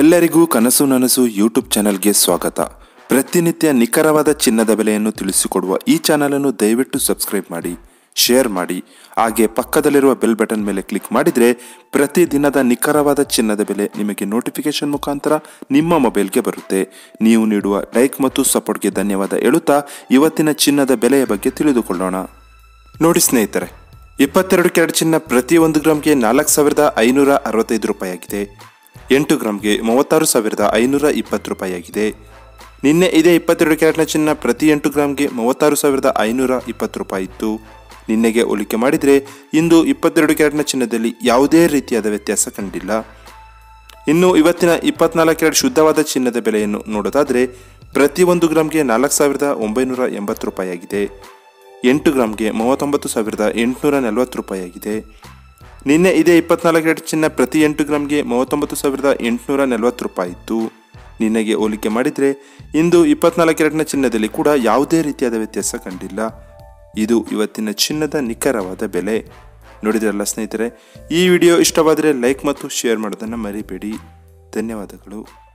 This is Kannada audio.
ಎಲ್ಲರಿಗೂ ಕನಸು ನನಸು ಯೂಟ್ಯೂಬ್ ಚಾನಲ್ಗೆ ಸ್ವಾಗತ ಪ್ರತಿನಿತ್ಯ ನಿಖರವಾದ ಚಿನ್ನದ ಬೆಲೆಯನ್ನು ತಿಳಿಸಿಕೊಡುವ ಈ ಚಾನಲನ್ನು ದಯವಿಟ್ಟು ಸಬ್ಸ್ಕ್ರೈಬ್ ಮಾಡಿ ಶೇರ್ ಮಾಡಿ ಹಾಗೆ ಪಕ್ಕದಲ್ಲಿರುವ ಬೆಲ್ ಬಟನ್ ಮೇಲೆ ಕ್ಲಿಕ್ ಮಾಡಿದರೆ ಪ್ರತಿದಿನದ ನಿಖರವಾದ ಚಿನ್ನದ ಬೆಲೆ ನಿಮಗೆ ನೋಟಿಫಿಕೇಶನ್ ಮುಖಾಂತರ ನಿಮ್ಮ ಮೊಬೈಲ್ಗೆ ಬರುತ್ತೆ ನೀವು ನೀಡುವ ಲೈಕ್ ಮತ್ತು ಸಪೋರ್ಟ್ಗೆ ಧನ್ಯವಾದ ಹೇಳುತ್ತಾ ಇವತ್ತಿನ ಚಿನ್ನದ ಬೆಲೆಯ ಬಗ್ಗೆ ತಿಳಿದುಕೊಳ್ಳೋಣ ನೋಡಿ ಸ್ನೇಹಿತರೆ ಇಪ್ಪತ್ತೆರಡು ಕ್ಯಾರೆಟ್ ಚಿನ್ನ ಪ್ರತಿ ಒಂದು ಗ್ರಾಮ್ಗೆ ನಾಲ್ಕು ಸಾವಿರದ ಐನೂರ ಅರವತ್ತೈದು ರೂಪಾಯಿ ಆಗಿದೆ ಎಂಟು ಗ್ರಾಮ್ಗೆ ಮೂವತ್ತಾರು ಸಾವಿರದ ಐನೂರ ಇಪ್ಪತ್ತು ರೂಪಾಯಿ ಆಗಿದೆ ನಿನ್ನೆ ಇದೇ ಇಪ್ಪತ್ತೆರಡು ಕ್ಯಾರೆಟ್ನ ಚಿನ್ನ ಪ್ರತಿ ಎಂಟು ಗ್ರಾಮ್ಗೆ ಮೂವತ್ತಾರು ಸಾವಿರದ ಐನೂರ ಇಪ್ಪತ್ತು ರೂಪಾಯಿ ಇತ್ತು ನಿನ್ನೆಗೆ ಹೋಲಿಕೆ ಮಾಡಿದರೆ ಇಂದು ಇಪ್ಪತ್ತೆರಡು ಕ್ಯಾರೆಟ್ನ ಚಿನ್ನದಲ್ಲಿ ಯಾವುದೇ ರೀತಿಯಾದ ವ್ಯತ್ಯಾಸ ಕಂಡಿಲ್ಲ ಇನ್ನು ಇವತ್ತಿನ ಇಪ್ಪತ್ನಾಲ್ಕು ಕ್ಯಾರೆಟ್ ಶುದ್ಧವಾದ ಚಿನ್ನದ ಬೆಲೆಯನ್ನು ನೋಡೋದಾದರೆ ಪ್ರತಿ ಒಂದು ಗ್ರಾಮ್ಗೆ ನಾಲ್ಕು ಸಾವಿರದ ಒಂಬೈನೂರ ಎಂಬತ್ತು ರೂಪಾಯಿ ಆಗಿದೆ ಎಂಟು ಗ್ರಾಮ್ಗೆ ಮೂವತ್ತೊಂಬತ್ತು ಸಾವಿರದ ಎಂಟುನೂರ ನಲವತ್ತು ರೂಪಾಯಿ ಆಗಿದೆ ನಿನ್ನೆ ಇದೇ ಇಪ್ಪತ್ನಾಲ್ಕು ಕ್ಯಾರೆಟ್ ಚಿನ್ನ ಪ್ರತಿ ಎಂಟು ಗ್ರಾಮ್ಗೆ ಮೂವತ್ತೊಂಬತ್ತು ಸಾವಿರದ ಎಂಟುನೂರ ನಲವತ್ತು ರೂಪಾಯಿ ಇತ್ತು ನಿನ್ನೆಗೆ ಹೋಲಿಕೆ ಮಾಡಿದರೆ ಇಂದು ಇಪ್ಪತ್ನಾಲ್ಕು ಕ್ಯಾರೆಟ್ನ ಚಿನ್ನದಲ್ಲಿ ಕೂಡ ಯಾವುದೇ ರೀತಿಯಾದ ವ್ಯತ್ಯಾಸ ಕಂಡಿಲ್ಲ ಇದು ಇವತ್ತಿನ ಚಿನ್ನದ ನಿಖರವಾದ ಬೆಲೆ ನೋಡಿದ್ರಲ್ಲ ಸ್ನೇಹಿತರೆ ಈ ವಿಡಿಯೋ ಇಷ್ಟವಾದರೆ ಲೈಕ್ ಮತ್ತು ಶೇರ್ ಮಾಡೋದನ್ನು ಮರಿಬೇಡಿ ಧನ್ಯವಾದಗಳು